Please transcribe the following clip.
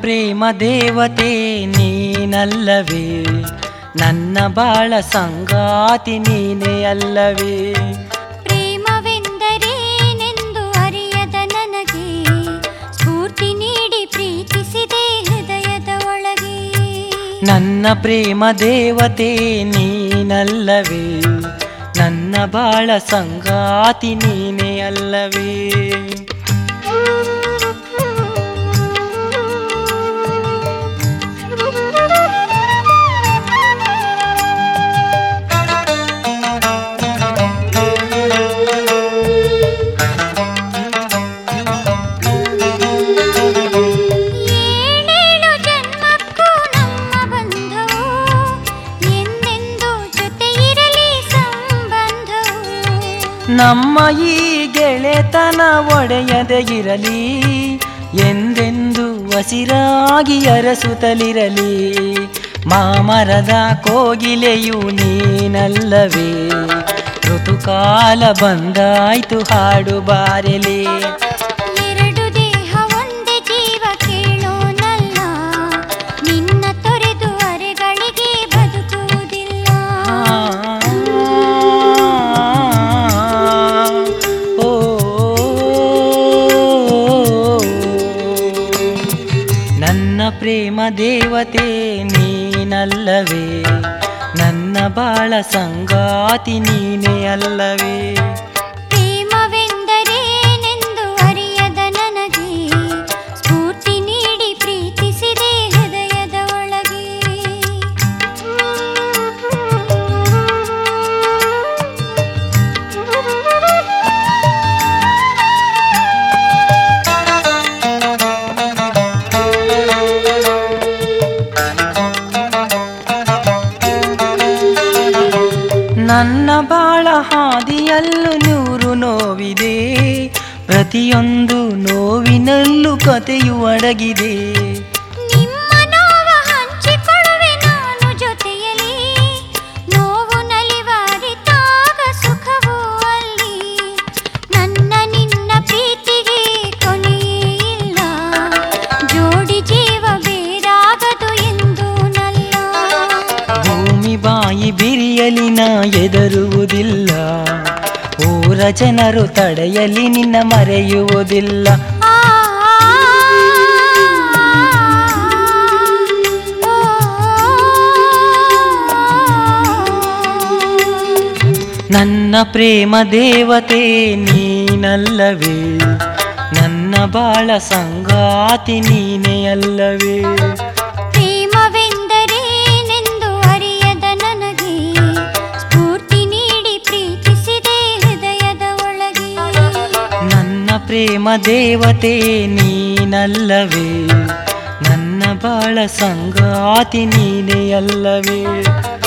ಪ್ರೇಮ ದೇವತೆ ನೀನಲ್ಲವೇ ನನ್ನ ಬಾಳ ಸಂಗಾತಿ ನೀನೇ ಅಲ್ಲವೇ ಪ್ರೇಮವೆಂದರೇನೆಂದು ಅರಿಯದ ನನಗೆ ಸ್ಫೂರ್ತಿ ನೀಡಿ ಪ್ರೀತಿಸಿದೆ ಹೃದಯದ ಒಳಗೆ ನನ್ನ ಪ್ರೇಮ ದೇವತೆ ನೀನಲ್ಲವೇ ನನ್ನ ಬಾಳ ಸಂಗಾತಿ ನೀನೇ ಅಲ್ಲವೇ ಏಳೇಳು ಜನ್ಮಕ್ಕೂ ನಮ್ಮ ಬಂಧವು ಎಂದೆಂದು ಜೊತೆ ಇರಲಿ ಸಂಬಂಧವು ನಮ್ಮ ಈ ಗೆಳೆತನ ಒಡೆಯದೆ ಇರಲಿ ಎಂದೆಂದು ಹಸಿರಾಗಿ ಅರಸುತ್ತಲಿರಲಿ ಮಾಮರದ ಕೋಗಿಲೆಯು ನೀನಲ್ಲವೇ ಋತುಕಾಲ ಬಂದಾಯ್ತು ಹಾಡು ಬಾರೆಲೆ ಎರಡು ದೇಹ ಒಂದೇ ಜೀವ ಕೇಳೋನಲ್ಲ ನಿನ್ನ ತೊರೆದು ಅರೆಗಳಿಗೆ ಬದುಕುವುದಿಲ್ಲ ಓ ನನ್ನ ಪ್ರೇಮ ದೇವತೆ ನೀನಲ್ಲವೇ ನನ್ನ ಬಾಳ ಸಂಗಾತಿ ನೀನೇ ಅಲ್ಲವೇ ಪ್ರೇಮವೆಂದರೇನೆಂದು ಅರಿಯದ ನನಗೆ ಸ್ಫೂರ್ತಿ ನೀಡಿ ಪ್ರೀತಿಸಿದೆ ಹೃದಯದ ಒಳಗೆ ನನ್ನ ಬಾಳ ಹಾದಿಯಲ್ಲೂ ನೂರು ನೋವಿದೆ ಪ್ರತಿಯೊಂದು ನೋವಿನಲ್ಲೂ ಕಥೆಯು ಅಡಗಿದೆ ನಿಮ್ಮ ನೋವ ಹಂಚಿಕೊಳ್ಳುವೆ ನಾನು ಜೊತೆಯಲಿ ನೋವು ನಲಿವಾರಿತಾಗ ಸುಖವೂ ಅಲ್ಲಿ ನನ್ನ ನಿನ್ನ ಪ್ರೀತಿಗೆ ಕೊನೆಯೇ ಇಲ್ಲ ಜೋಡಿ ಜೀವ ಬೇರಾಗದು ಎಂದು ನಲ್ಲ ಭೂಮಿ ಬಾಯಿ ಬಿರಿಯಲಿ ನಾ ಎದರುವುದಿಲ್ಲ ಊರ ಜನರು ತಡೆಯಲಿ ನಿನ್ನ ಮರೆಯುವುದಿಲ್ಲ ಆ ನನ್ನ ಪ್ರೇಮ ದೇವತೆ ನೀನಲ್ಲವೇ ನನ್ನ ಬಾಳ ಸಂಗಾತಿ ನೀನೇ ಅಲ್ಲವೇ ಪ್ರೇಮವೆಂದರೇನೆಂದು ಅರಿಯದ ನನಗೆ ಸ್ಫೂರ್ತಿ ನೀಡಿ ಪ್ರೀತಿಸಿದೆ ಹೃದಯದ ಒಳಗೆ ನನ್ನ ಪ್ರೇಮ ದೇವತೆ ನೀನಲ್ಲವೇ ನನ್ನ ಬಾಳ ಸಂಗಾತಿ ನೀನೇ ಅಲ್ಲವೇ